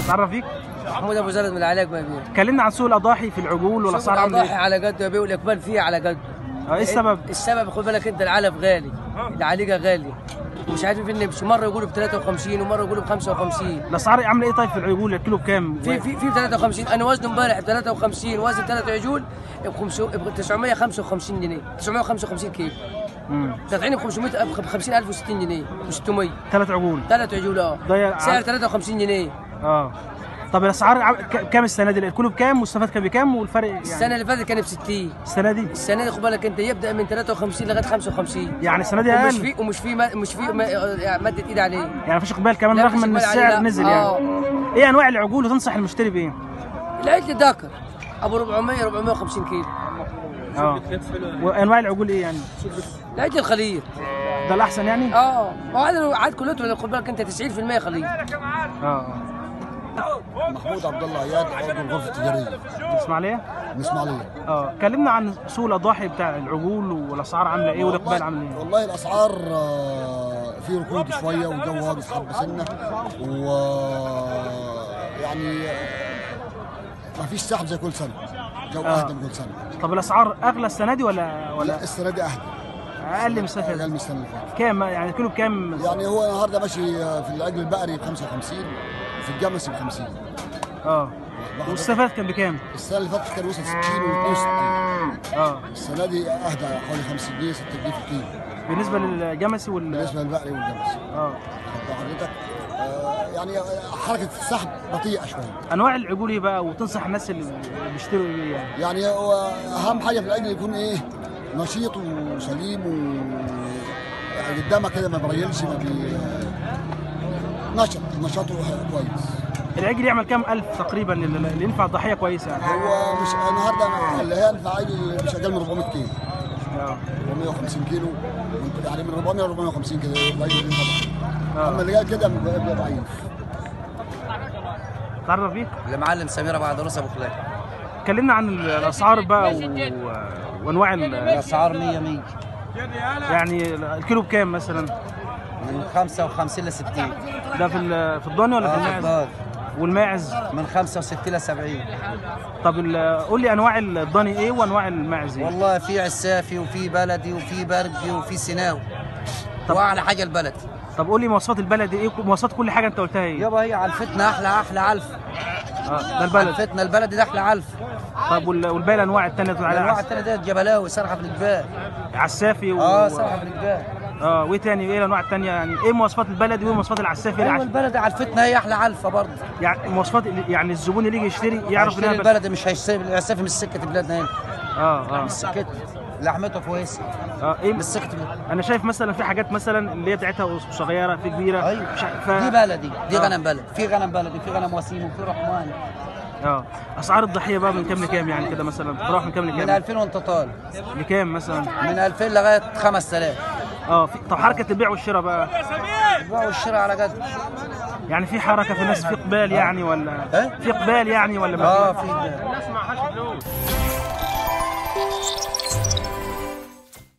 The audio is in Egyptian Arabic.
تعرف فيك محمود ابو زلد من العلاج ما بيه كلمنا عن سوق الاضاحي في العجول والاسعار عامله الاضاحي ايه على قد بيه والاقبال فيها على قد اه ايه السبب السبب خد بالك انت العلف غالي العليقه غالي مش عارفين فين نمشي مره يقولوا ب 53 ومره يقولوا ب 55 الاسعار عامله ايه طيب في العجول الكيلو بكام في في في 53 انا وزنه امبارح ب 53 وزن ثلاث عجول ب 500 ب 955 جنيه 955 كيلو امم طالعين ب 500 ب 50000 و60 جنيه و600 ثلاث عجول ثلاث عجول اه ده سعر ع- 53 جنيه اه طب الاسعار عم- ك- كام السنه دي الكيلو بكام والصفات كان بكام والفرق يعني السنه اللي فاتت كان ب 60 السنه دي السنه دي خد بالك انت يبدا من 53 لغايه 55 يعني السنه دي ومش اقل في ومش في ما- مش في ما- يعني ماده ايد عليه يعني مفيش اقبال كمان لا، رغم مفيش ان إقبال عليه، السعر لا. نزل آه. يعني ايه انواع العجول وتنصح المشتري بايه العجل داكر ابو 400 450 كيلو اه وانواع العجول ايه يعني العجل الخليل ده الاحسن يعني اه اه وهذا عاد كلته خد بالك انت 90% خليل اه محمود عبد الله عياد عضو الغرفه التجاريه الاسماعيليه الاسماعيليه اه كلمنا عن سوق الاضاحي بتاع العجول والاسعار عامله ايه والاقبال عامل ايه والله الاسعار آه، في ركود شويه والجو واقف حبه سنه و يعني ما فيش سحب زي كل سنه جو آه. اهدى من كل سنه طب الاسعار اغلى السنه دي ولا ولا لا السنه دي اهدى اقل من السنه اللي اقل فاتت؟ من السنه اللي فاتت كام يعني الكيلو بكام يعني هو النهارده ماشي آه، في العجل البقري ب 55 وفي الجمسي ب 50 اه والصفات كان بكام السنه اللي فاتت كان وصل 60 و62 اه السنه دي اهدى حوالي 5 جنيه 6 جنيه في الكيلو بالنسبه للجمسي وال بالنسبه للبقري والجمسي اه واخد حضرتك آه، يعني حركه السحب بطيئه شويه انواع العجول ايه بقى وتنصح الناس اللي بيشتروا ايه يعني يعني هو اهم حاجه في الاجل يكون ايه نشيط وسليم و يعني قدامك كده ما بريلش ما بي نشط نشاطه كويس العجل يعمل كام الف تقريبا اللي اللي ينفع ضحيه كويسه يعني هو مش النهارده اللي هينفع عجل مش اقل من 400 كيلو اه 450 كيلو يعني من 400 ل 450 كده العجل ينفع آه. اما اللي جاي كده بيبقى ضعيف تعرف بيه المعلم سمير بعد رؤوس ابو خلال كلمنا عن الاسعار بقى و... وانواع ال... الاسعار 100 100 يعني الكيلو بكام مثلا من 55 ل 60 ده في ال... في الضاني ولا في الماعز والماعز من 65 ل 70 طب ال... قول لي انواع الضاني ايه وانواع الماعز ايه والله في عسافي وفي بلدي وفي برجي وفي سيناوي طب- واعلى حاجه البلدي طب قول لي مواصفات البلد ايه مواصفات كل حاجه انت قلتها ايه يابا هي علفتنا احلى احلى علف اه ده البلد علفتنا البلدي ده احلى علف طب وال... والباقي الانواع الثانيه تقول عليها الانواع عس... التانية ديت جبلاوي سرحه في الجبال عسافي و... اه سرحه في الجبال اه وايه تاني ايه الانواع الثانيه يعني ايه مواصفات البلدي وايه مواصفات العسافي ايوه العس... البلدي علفتنا هي احلى علفه برضه يعني مواصفات اللي- يعني الزبون اللي يجي يشتري يعرف يشتري انها بل... البلدي مش هيسافر العسافي مش سكه بلادنا هنا اه اه مش سكتنا لحمته كويسه اه ايه مش سكه بلادنا. انا شايف مثلا في حاجات مثلا اللي هي بتاعتها صغيره في كبيره ايوه مش ع- ف... دي بلدي دي آه. غنم بلدي في غنم بلدي في غنم وسيم وفي رحمن اه اسعار الضحيه بقى من كام لكام يعني كده مثلا بتروح من كام من لكام 2000 وانت طالع لكام مثلا من 2000 لغايه 5000 اه في... طب حركه البيع والشراء بقى البيع والشراء على قد يعني في حركه في الناس في اقبال يعني ولا إيه؟ في اقبال يعني ولا ما اه في في